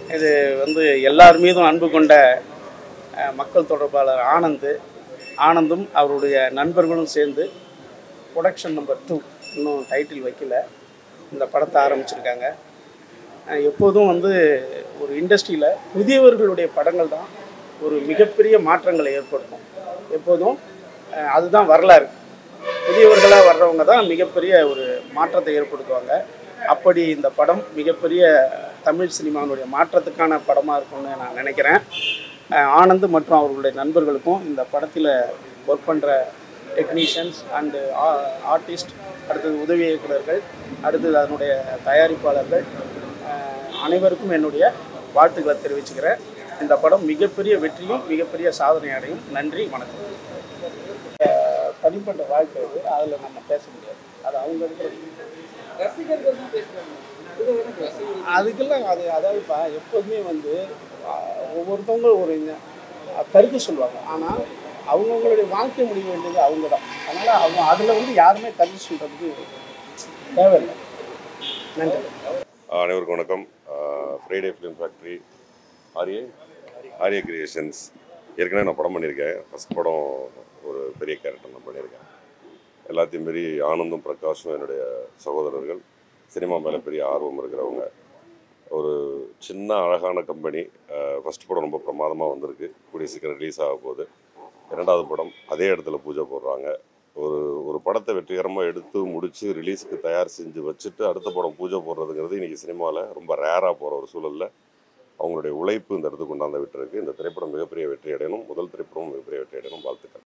இது வந்து எல்லார் மீதும் அன்பு கொண்ட அஹ், மக்கள் தொடர்பாளர் ஆனந்த் ஆனந்தும் அவருடைய நண்பர்களும் சேர்ந்து ப்ரொடக்ஷன் நம்பர் டூ இன்னும் டைட்டில் வைக்கல இந்த படத்தை ஆரம்பிச்சிருக்காங்க அஹ், எப்போதும் வந்து ஒரு இண்டஸ்ட்ரியில் புதியவர்களுடைய படங்கள் தான் ஒரு மிகப்பெரிய மாற்றங்களை ஏற்படுத்தும் எப்போதும் அஹ், அதுதான் வரலாறு புதியவர்களாக வர்றவங்க தான் மிகப்பெரிய ஒரு மாற்றத்தை ஏற்படுத்துவாங்க அப்படி இந்த படம் மிகப்பெரிய தமிழ் சினிமாவினுடைய மாற்றத்துக்கான படமாக இருக்கும்னு நான் நினைக்கிறேன் அஹ் ஆனந்த் மற்றும் அவர்களுடைய நண்பர்களுக்கும் இந்த படத்தில் ஒர்க் பண்ணுற டெக்னீஷியன்ஸ் அண்டு ஆர்டிஸ்ட் அடுத்தது உதவி இயக்குனர்கள் அடுத்தது அதனுடைய தயாரிப்பாளர்கள் அஹ் அனைவருக்கும் என்னுடைய வாழ்த்துக்களை தெரிவிச்சுக்கிறேன் இந்த படம் மிகப்பெரிய வெற்றியும் மிகப்பெரிய சாதனை அடையும் நன்றி வணக்கம் அஹ் தனிப்பட்ட வாழ்க்கை இது அதில் நம்ம பேச முடியாது அது அவங்க இருக்கிற ரசிகர்கள் தான் பேசுறாங்க இது எனக்கு ரசிகர்கள் அதுக்கெல்லாம் அது அதாவதுப்பா எப்போதுமே வந்து அஹ், ஒவ்வொருத்தவங்க ஒரு இந்த- அஹ், கருத்து சொல்லுவாங்க ஆனால் அவங்கவுங்களுடைய வாழ்க்கை முடிய வேண்டியது அவங்க தான் அதனால் அவங்க அதில் வந்து யாருமே கருத்து சொல்கிறதுக்கு தேவையில்லை நன்றி அனைவருக்கும் வணக்கம் ஃப்ரைடே ஃபிலிம் ஃபேக்ட்ரி ஆரிய ஆரிய கிரியேஷன்ஸ் ஏற்கனவே நான் படம் பண்ணியிருக்கேன் ஃபஸ்ட் படம் ஒரு பெரிய கேரக்டர் நான் பண்ணியிருக்கேன் எல்லாத்தையும் மாரி ஆனந்தும் பிரகாஷும் என்னுடைய சகோதரர்கள் சினிமா மேலே பெரிய ஆர்வம் இருக்கிறவங்க ஒரு சின்ன அழகான கம்பெனி ஃபஸ்ட் படம் ரொம்ப பிரமாதமாக வந்திருக்கு கூடிய சீக்கிரம் ரிலீஸ் ஆக போகுது இரண்டாவது படம் அதே இடத்துல பூஜை போடுறாங்க ஒரு ஒரு படத்தை வெற்றிகரமாக எடுத்து முடித்து ரிலீஸுக்கு தயார் செஞ்சு வச்சுட்டு அடுத்த படம் பூஜை போடுறதுங்கிறது இன்றைக்கி சினிமாவில் ரொம்ப ரேராக போகிற ஒரு சூழலில் அவங்களுடைய உழைப்பு இந்த இடத்துக்கு கொண்டாந்து விட்டுருக்கு இந்த திரைப்படம் மிகப்பெரிய வெற்றி அடையணும் முதல் திரைப்படம் மிகப்பெரிய வெற்றி அடையணும் வாழ்த்துக்கள்